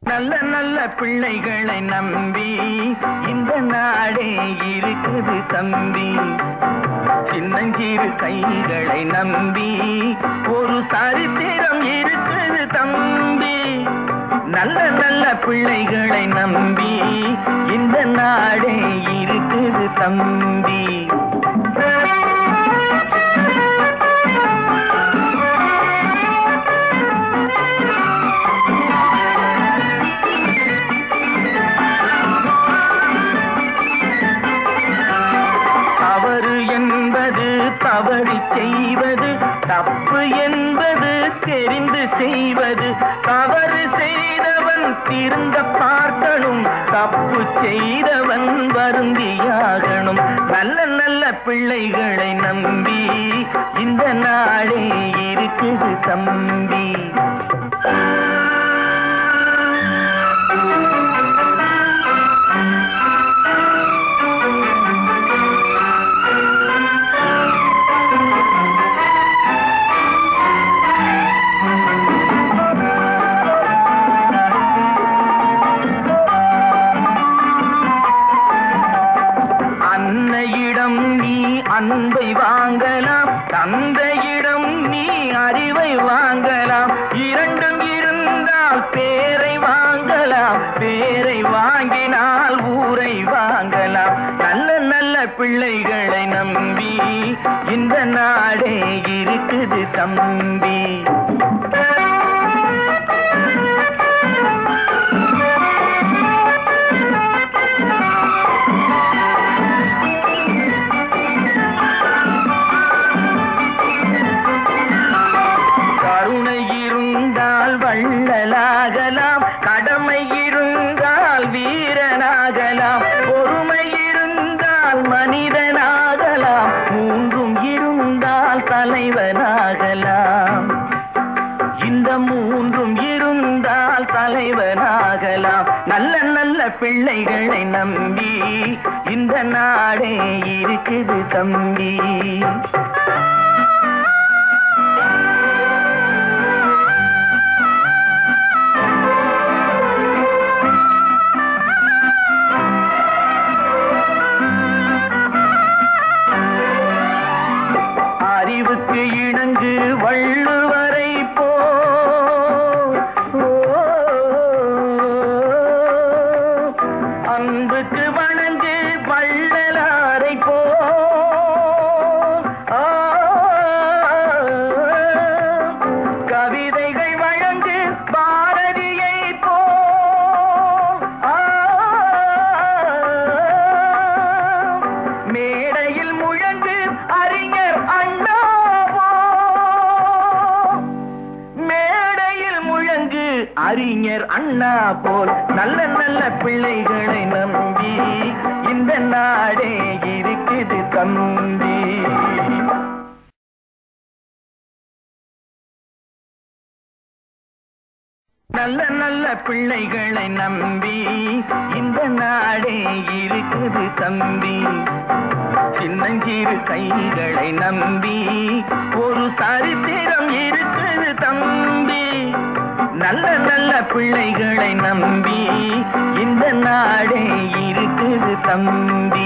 நல்ல நல்ல பிள்ளைகளை நம்பி இந்த நாடே இருக்குது தம்பி சின்னஞ்சிறு கைகளை நம்பி ஒரு சரித்திரம் இருக்குது தம்பி நல்ல நல்ல பிள்ளைகளை நம்பி இந்த நாடே இருக்குது தம்பி தவறு என்பது தவறி செய்வது தப்பு என்பது தெரிந்து செய்வது தவறு செய்தவன் திருந்த பார்க்கணும் தப்பு செய்தவன் வருந்தியாகணும் நல்ல நல்ல பிள்ளைகளை நம்பி இந்த நாடே இருக்குது தம்பி அன்னையிடம் நீ அன்பை வாங்கலாம் தந்தையிடம் நீ அறிவை வாங்கலாம் இரண்டும் இருந்தால் பேரை வாங்கலாம் பேரை வாங்கினால் ஊரை வாங்கலாம் நல்ல நல்ல பிள்ளைகளை நம்பி இந்த நாடே இருக்குது தம்பி கருணை இருந்தால் வள்ளலாகலாம் கடமை இருந்தால் வீரனாகலாம் பொறுமை இருந்தால் மனிதனாகலாம் மூன்றும் இருந்தால் தலைவனாகலாம் இந்த மூன்றும் இருந்தால் தலைவனாகலாம் நல்ல நல்ல பிள்ளைகளை நம்பி இந்த நாடே இருக்குது தம்பி அறிவுக்கு இணங்கு வள்ளுவரை போ அன்புக்கு வணங்கு வள்ளலாரை போ கவிதைகள் வழங்கு பாரதியை போ மேடையில் முழங்கு அறிஞர் அண்ணாவோ மேடையில் முழங்கு அறிஞர் அண்ணா போல் நல்ல நல்ல பிள்ளைகளை நம்பி இந்த நாடே இருக்குது தம்பி நல்ல நல்ல பிள்ளைகளை நம்பி இந்த நாடே இருக்குது தம்பி சின்னஞ்சிறு கைகளை நம்பி ஒரு சரித்திரம் இருக்குது தம்பி நல்ல நல்ல பிள்ளைகளை நம்பி இந்த நாடே இருக்குது தம்பி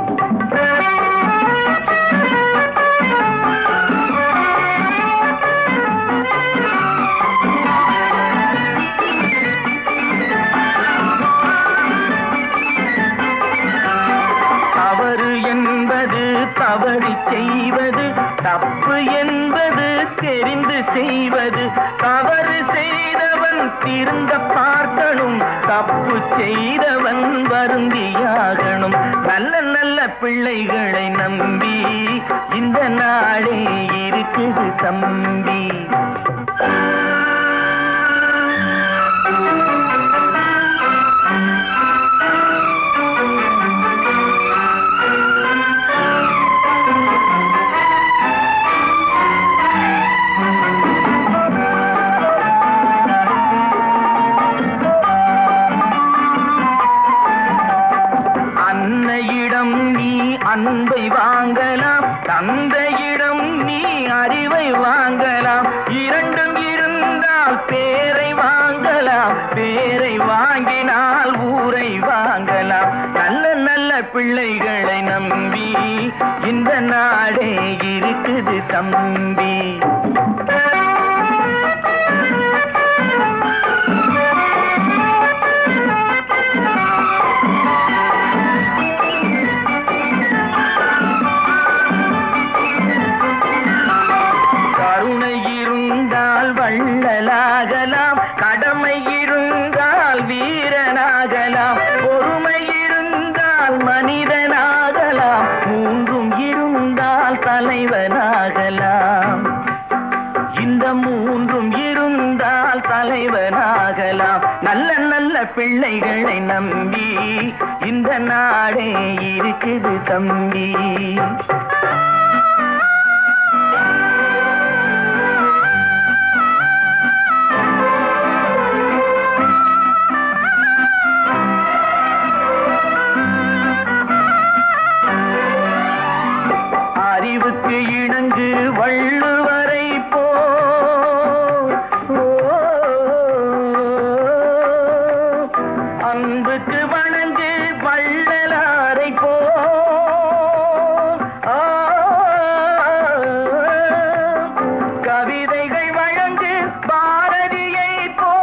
தவறு என்பது தவறி செய்வது தப்பு என்பது தெரிந்து செய்வது தவறு செய்தவன் திருந்த பார்க்கணும் தப்பு செய்தவன் வருந்தியாகணும் நல்ல நல்ல பிள்ளைகளை நம்பி இந்த நாடே இருக்குது தம்பி அன்னையிடம் நீ அன்பை வாங்கலாம் தந்தையிடம் நீ அறிவை வாங்கலாம் இரண்டும் இருந்தால் பேரை வாங்கலாம் பேரை வாங்கினால் ஊரை வாங்கலாம் நல்ல நல்ல பிள்ளைகளை நம்பி இந்த நாடே இருக்குது தம்பி கருணை இருந்தால் வள்ளலாகலாம் கடமை இருந்தால் வீரனாகலாம் பொறுமை இருந்தால் மனிதனாகலாம் மூன்றும் இருந்தால் தலைவனாகலாம் இந்த மூன்றும் இருந்தால் தலைவனாகலாம் நல்ல நல்ல பிள்ளைகளை நம்பி இந்த நாடே இருக்குது தம்பி அறிவுக்கு இணங்கு வள்ளுவரை போ அன்புக்கு வணங்கு வள்ளலாரை போ கவிதைகள் வழங்கு பாரதியை போ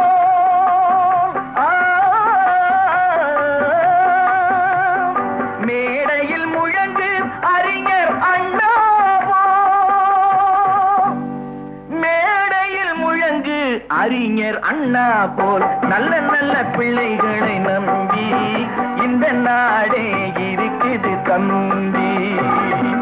மேடையில் முழங்கு அறிஞர் அண்ணாவோ மேடையில் முழங்கு அறிஞர் அண்ணா போல் நல்ல நல்ல பிள்ளைகளை நம்பி இந்த நாடே இருக்குது தம்பி